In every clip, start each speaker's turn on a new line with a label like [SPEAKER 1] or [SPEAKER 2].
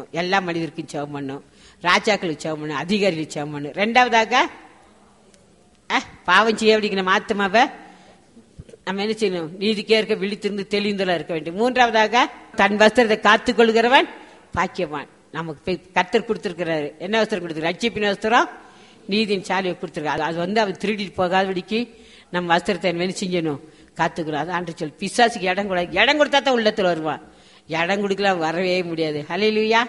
[SPEAKER 1] பண்ணணும் எல்லா மனிதருக்கும் ஜெபம் பண்ணணும் ராஜாக்களுக்கு ஜெபம் பண்ணணும் அதிகாரிகளுக்கு ஜெபம் பண்ணணும் ரெண்டாவதாக அஹ், பாவம் செய்ய அப்படிங்கிற ஆத்மாவை நம்ம என்ன செய்யணும் நீதிக்கே இருக்க விழித்திருந்து தெளிந்தலா இருக்க வேண்டும் மூன்றாவதாக தன் வஸ்திரத்தை காத்துக் கொள்கிறவன் பாக்கியவான் நமக்கு பெ- கர்த்தர் கொடுத்திருக்கிறாரு என்ன வஸ்திரம் கொடுத்துருக்காரு ரட்சிப்பின் வஸ்திரம் நீதியின் சாலையை கொடுத்துருக்காரு அது வந்து அவன் திருடிட்டு போகாதபடிக்கு நம்ம வஸ்திரத்தை என்ன செஞ்சணும் காத்துக்கிறோம் அது ஆண்டு சொல் பிசாசுக்கு இடம் கூட இடம் கொடுத்தா தான் உள்ளத்துல வருவான் இடம் கொடுக்கலாம் வரவே முடியாது ஹலையிலுயா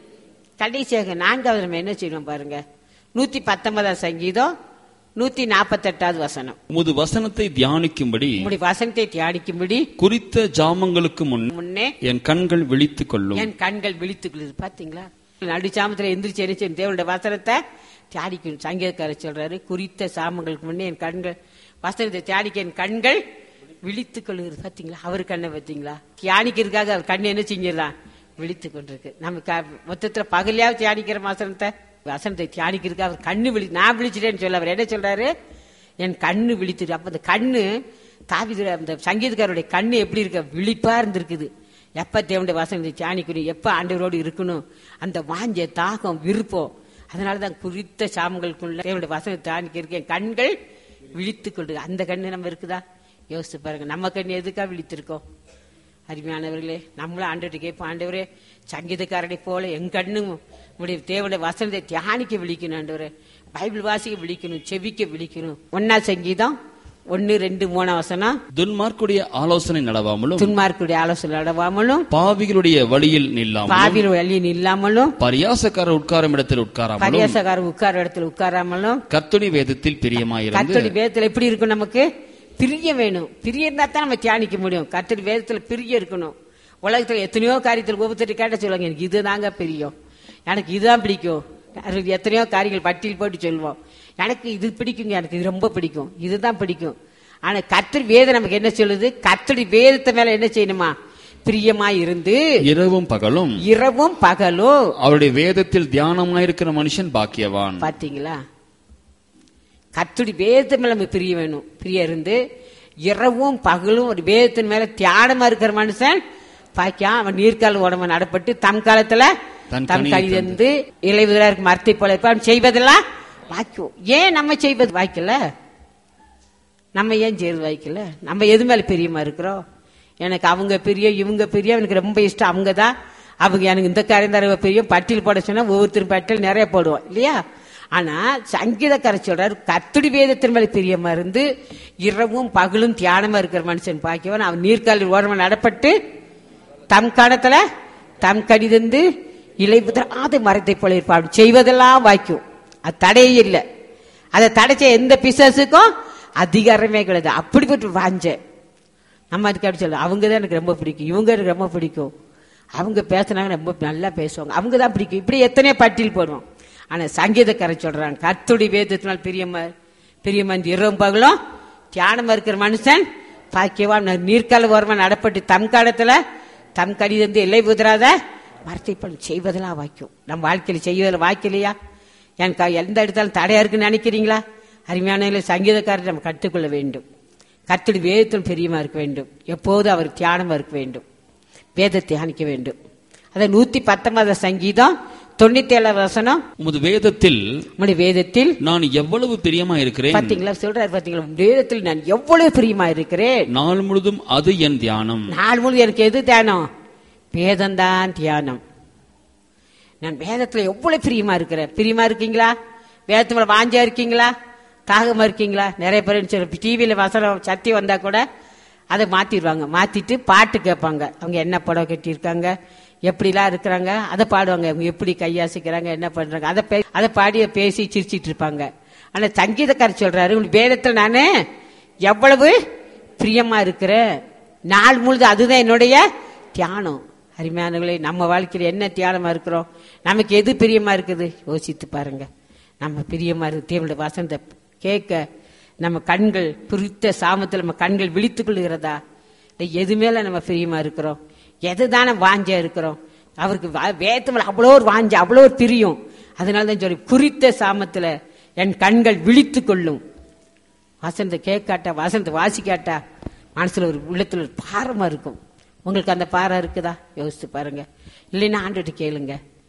[SPEAKER 1] கடைசியாக நான்காவது நம்ம என்ன செய்யணும் பாருங்க நூத்தி பத்தொன்பதாம் சங்கீதம் நூத்தி நாற்பத்தெட்டாவது வசனம்
[SPEAKER 2] உமது வசனத்தை தியானிக்கும்படி
[SPEAKER 1] உங்களுடைய வசனத்தை தியானிக்கும்படி
[SPEAKER 2] குறித்த ஜாமங்களுக்கு முன்
[SPEAKER 1] முன்னே
[SPEAKER 2] என் கண்கள் விழித்துக் கொள்ளும்
[SPEAKER 1] என் கண்கள் விழித்துக்குள்ளது பாத்தீங்களா நடுச்சாமத்துல எந்திரிச்சு என்ன செய்யணும் தேவனுடைய வசனத்தை தியானிக்கணும் சங்கீதக்காரர் சொல்றாரு குறித்த சாமங்களுக்கு முன்னே என் கண்கள் வசனத்தை தியானிக்க என் கண்கள் விழித்துக் கொள்ளுகிறது பாத்தீங்களா அவர் கண்ணை பாத்தீங்களா தியானிக்கிறதுக்காக அவர் கண்ணு என்ன செஞ்சிடலாம் விழித்து கொண்டிருக்கு நம்ம க- மொத்தத்துல பகலையாவது தியானிக்கிற வசனத்தை வசனத்தை தியானிக்கிறதுக்காக அவர் கண்ணு விழி நான் விழிச்சிட்டேன்னு சொல்ல அவர் என்ன சொல்றாரு என் கண்ணு விழித்துட்டு அப்ப அந்த கண்ணு தாவிது அந்த சங்கீதக்காரருடைய கண்ணு எப்படி இருக்க விழிப்பா இருந்திருக்குது எப்ப தேவனுடைய வசனத்தை தியானிக்கணும் எப்ப ஆண்டவரோடு இருக்கணும் அந்த வாஞ்ச தாகம் விருப்பம் அதனாலதான் குறித்த சாமங்களுக்குள்ள தேவனுடைய வசனத்தை தியானிக்கிறதுக்கு என் கண்கள் விழித்துக் கொண்டு அந்த கண்ணு நம்ம இருக்குதா யோசிச்சு பாருங்க நம்ம கண்ணு எதுக்கா விழித்திருக்கோம் அருமையானவர்களே நம்மளும் ஆண்டவர்கிட்ட கேட்போம் ஆண்டவரே சங்கீதக்காரனை போல என் கண்ணும் உடைய தேவனுடைய வசனத்தை தியானிக்க விழிக்கணும் ஆண்டவரே பைபிள் வாசிக்க விழிக்கணும் செவிக்க விழிக்கணும் ஒன்னா சங்கீதம் ஒன்னு ரெண்டு மூணாம் வசனம்
[SPEAKER 2] துன்மார்க்குடைய ஆலோசனை நடவாமலும்
[SPEAKER 1] துன்மார்க்குடைய ஆலோசனை நடவாமலும்
[SPEAKER 2] பாவிகளுடைய வழியில் நில்லாமலும்
[SPEAKER 1] பாவியில் வழியில் இல்லாமலும்
[SPEAKER 2] பரியாசக்காரர் உட்காரும் இடத்தில் உட்காராமலும்
[SPEAKER 1] பரியாசக்காரர் உட்கார இடத்துல உட்காராமலும்
[SPEAKER 2] கர்த்துடைய வேதத்தில் பிரியமாயிருந்து
[SPEAKER 1] கர்த்தடி வேதத்துல எப்படி இருக்கும் நமக்கு பிரிய வேணும் பிரிய இருந்தா தான் நம்ம தியானிக்க முடியும் கர்த்தடி வேதத்துல பிரிய இருக்கணும் உலகத்துல எத்தனையோ காரியத்தில் ஒவ்வொருத்தர் கேட்ட சொல்லுவாங்க எனக்கு இதுதாங்க பிரியம் எனக்கு இதுதான் பிடிக்கும் அது எத்தனையோ காரியங்கள் பட்டியல் போட்டு சொல்லுவோம் எனக்கு இது பிடிக்குங்க எனக்கு இது ரொம்ப பிடிக்கும் இதுதான் பிடிக்கும் ஆனா கர்த்தர் வேதம் நமக்கு என்ன சொல்லுது கர்த்தடி வேதத்தை மேல என்ன செய்யணுமா பிரியமா இருந்து
[SPEAKER 2] இரவும் பகலும்
[SPEAKER 1] இரவும் பகலும்
[SPEAKER 2] அவருடைய வேதத்தில் தியானமாயிருக்கிற மனுஷன் பாக்கியவான்
[SPEAKER 1] பாத்தீங்களா கத்துடி வேதத்து மேல நம்ம பிரிய வேணும் பிரிய இருந்து இரவும் பகலும் ஒரு வேதத்தின் மேல தியானமா இருக்கிற மனுஷன் பாக்கியா அவன் நீர்க்கால உடம்பு நடப்பட்டு தம் காலத்துல
[SPEAKER 2] தன்
[SPEAKER 1] தம்
[SPEAKER 2] கனியை
[SPEAKER 1] கழிந்து இலைவிதலா இருக்கு மரத்தை போல இருப்பான் அவன் செய்வதெல்லாம் வாய்க்கும் ஏன் நம்ம செய்வது வாய்க்கல நம்ம ஏன் செய்வது வாய்க்கல நம்ம எது மேல பிரியமா இருக்கிறோம் எனக்கு அவங்க பிரிய இவங்க பிரிய எனக்கு ரொம்ப இஷ்டம் அவங்க தான் அவங்க எனக்கு இந்த காரியம் தர பிரியம் பட்டியல் போட சொன்னா ஒவ்வொருத்தரும் பட்டியல் நிறைய போடுவோம் இல்லையா ஆனா சங்கீதக்காரர் சொல்றாரு கத்துடி வேதத்தின் மேல பிரியமா இருந்து இரவும் பகலும் தியானமா இருக்கிற மனுஷன் பாக்கியவன் அவன் நீர்க்காலில் ஓரமா நடப்பட்டு தம் காலத்துல தம் கடிதந்து இலை புதராத மரத்தை போல இருப்பான் செய்வதெல்லாம் வாய்க்கும் அது தடையே இல்லை அதை தடைச்ச எந்த பிசாசுக்கும் அதிகாரமே கிடையாது அப்படிப்பட்டு வாஞ்ச நம்ம அதுக்கு அப்படி சொல்ல அவங்க தான் எனக்கு ரொம்ப பிடிக்கும் இவங்க எனக்கு ரொம்ப பிடிக்கும் அவங்க பேசுனாங்க ரொம்ப நல்லா பேசுவாங்க அவங்க தான் பிடிக்கும் இப்படி எத்தனையோ பட்டியல் போடுவோம் ஆனா சங்கீதக்கார சொல்றாங்க கத்துடி வேதத்தினால் பிரியமா பிரியமா இந்த இரவும் பகலும் தியானமா இருக்கிற மனுஷன் பாக்கியவான் நீர்க்கால ஓரமா நடப்பட்டு தம் காலத்துல தம் கடிதந்து எல்லை புதிராத மரத்தை பண்ணி செய்வதெல்லாம் வாய்க்கும் நம்ம வாழ்க்கையில செய்வதில் வாய்க்கலையா எனக்கு எந்த இடத்தாலும் தடையா இருக்குன்னு நினைக்கிறீங்களா அருமையான சங்கீதக்காரர் நம்ம கற்றுக்கொள்ள வேண்டும் கத்துடி வேதத்தில் பிரியமா இருக்க வேண்டும் எப்போதும் அவர் தியானமா இருக்க வேண்டும் வேதத்தை தியானிக்க வேண்டும் அதை நூத்தி பத்தொன்பது சங்கீதம் தொண்ணூத்தி ஏழாவது வசனம்
[SPEAKER 2] உமது வேதத்தில்
[SPEAKER 1] உம்முடைய வேதத்தில்
[SPEAKER 2] நான் எவ்வளவு பிரியமா இருக்கிறேன்
[SPEAKER 1] பாத்தீங்களா சொல்றாரு பாத்தீங்களா உம் வேதத்தில் நான் எவ்வளவு பிரியமா இருக்கிறேன்
[SPEAKER 2] நாள் முழுதும் அது என் தியானம்
[SPEAKER 1] நாள் முழுவதும் எனக்கு எது தியானம் வேதம்தான் தியானம் நான் வேதத்துல எவ்வளவு பிரியமா இருக்கிறேன் பிரியமா இருக்கீங்களா வேதத்து மேல வாஞ்சா இருக்கீங்களா தாகமா இருக்கீங்களா நிறைய பேர் டிவியில வசனம் சத்தி வந்தா கூட அதை மாத்திடுவாங்க மாத்திட்டு பாட்டு கேட்பாங்க அவங்க என்ன புடவை கட்டியிருக்காங்க எப்படிலாம் இருக்கிறாங்க அதை பாடுவாங்க அவங்க எப்படி கையாசிக்கிறாங்க என்ன பண்றாங்க அதை பே- அதை பாடி பேசி சிரிச்சிட்டு இருப்பாங்க ஆனா சங்கீதக்காரர் சொல்றாரு உங்க வேதத்துல நானு எவ்வளவு பிரியமா இருக்கிறேன் நாள் முழுதும் அதுதான் என்னுடைய தியானம் அருமையானவர்களே நம்ம வாழ்க்கையில என்ன தியானமா இருக்கிறோம் நமக்கு எது பிரியமா இருக்குது யோசித்து பாருங்க நம்ம பிரியமா இருக்கு தேவனுடைய வசனத்தை கேட்க நம்ம கண்கள் குறித்த சாமத்தில் நம்ம கண்கள் விழித்துக் கொள்கிறதா இல்லை எது மேல நம்ம பிரியமா இருக்கிறோம் எதுதானே வாஞ்சா இருக்கிறோம் அவருக்கு வா- வேதத்து மேல அவ்வளோ ஒரு வாஞ்ச அவ்வளோ ஒரு பிரியம் அதனால தான் சொல்லி குறித்த சாமத்துல என் கண்கள் விழித்துக் கொள்ளும் வசனத்தை கேட்காட்டா வசனத்தை வாசிக்காட்டா மனசுல ஒரு உள்ளத்துல ஒரு பாரமா இருக்கும் உங்களுக்கு அந்த பாரம் இருக்குதா யோசிச்சு பாருங்க இல்லைன்னா ஆண்டுட்டு கேளுங்க